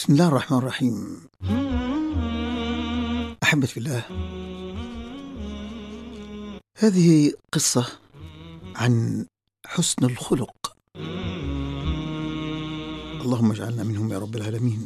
بسم الله الرحمن الرحيم أحبة في الله هذه قصة عن حسن الخلق اللهم اجعلنا منهم يا رب العالمين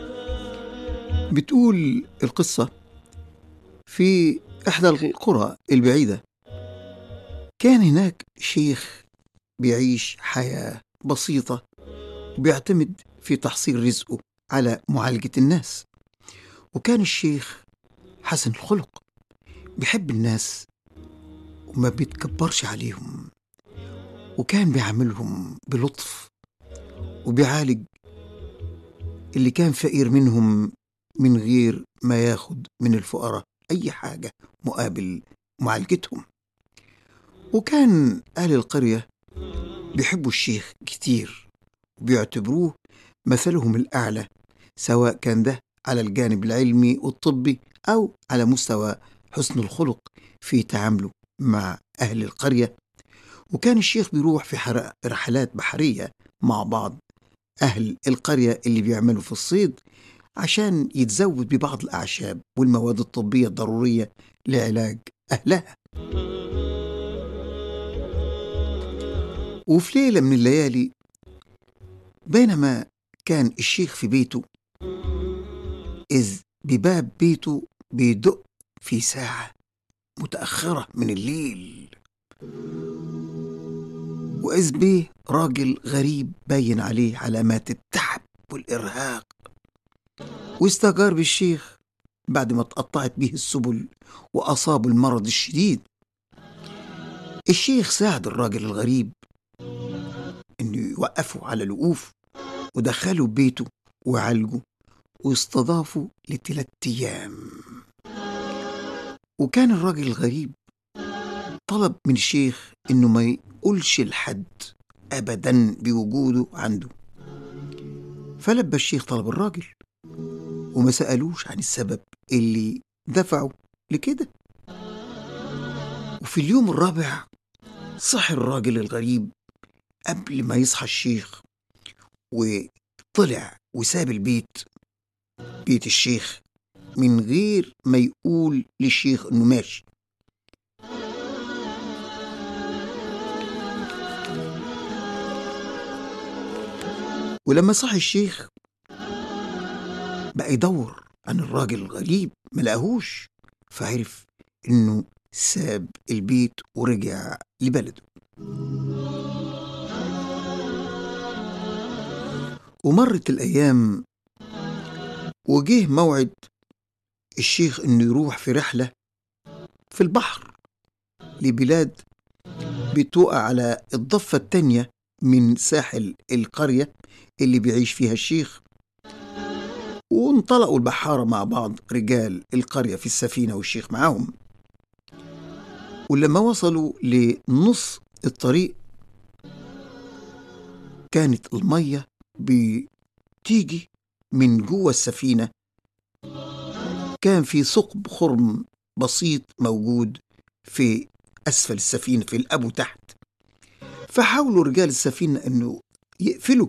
بتقول القصة في إحدى القرى البعيدة كان هناك شيخ بيعيش حياة بسيطة وبيعتمد في تحصيل رزقه على معالجة الناس وكان الشيخ حسن الخلق بيحب الناس وما بيتكبرش عليهم وكان بيعاملهم بلطف وبيعالج اللي كان فقير منهم من غير ما ياخد من الفقراء أي حاجة مقابل معالجتهم وكان أهل القرية بيحبوا الشيخ كتير وبيعتبروه مثلهم الأعلى سواء كان ده على الجانب العلمي والطبي أو على مستوى حسن الخلق في تعامله مع أهل القرية وكان الشيخ بيروح في حر- رحلات بحرية مع بعض أهل القرية اللي بيعملوا في الصيد عشان يتزود ببعض الأعشاب والمواد الطبية الضرورية لعلاج أهلها وفي ليلة من الليالي بينما كان الشيخ في بيته إذ بباب بيته بيدق في ساعة متأخرة من الليل وإذ بيه راجل غريب باين عليه علامات التعب والإرهاق واستجار بالشيخ بعد ما اتقطعت به السبل وأصابه المرض الشديد الشيخ ساعد الراجل الغريب إنه يوقفه على الوقوف ودخله بيته وعالجه واستضافه لثلاث أيام وكان الراجل الغريب طلب من الشيخ إنه ما يقولش لحد أبدا بوجوده عنده فلبى الشيخ طلب الراجل وما سألوش عن السبب اللي دفعه لكده وفي اليوم الرابع صحي الراجل الغريب قبل ما يصحى الشيخ وطلع وساب البيت بيت الشيخ من غير ما يقول للشيخ انه ماشي ولما صحي الشيخ بقى يدور عن الراجل الغريب ما لقاهوش فعرف انه ساب البيت ورجع لبلده ومرت الايام وجه موعد الشيخ انه يروح في رحله في البحر لبلاد بتقع على الضفه التانيه من ساحل القريه اللي بيعيش فيها الشيخ وانطلقوا البحارة مع بعض رجال القرية في السفينة والشيخ معاهم ولما وصلوا لنص الطريق كانت المية بتيجي من جوه السفينة كان في ثقب خرم بسيط موجود في أسفل السفينة في الأبو تحت فحاولوا رجال السفينة أنه يقفلوا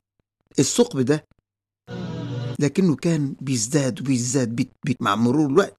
الثقب ده لكنه كان بيزداد وبيزداد بيت بيت مع مرور الوقت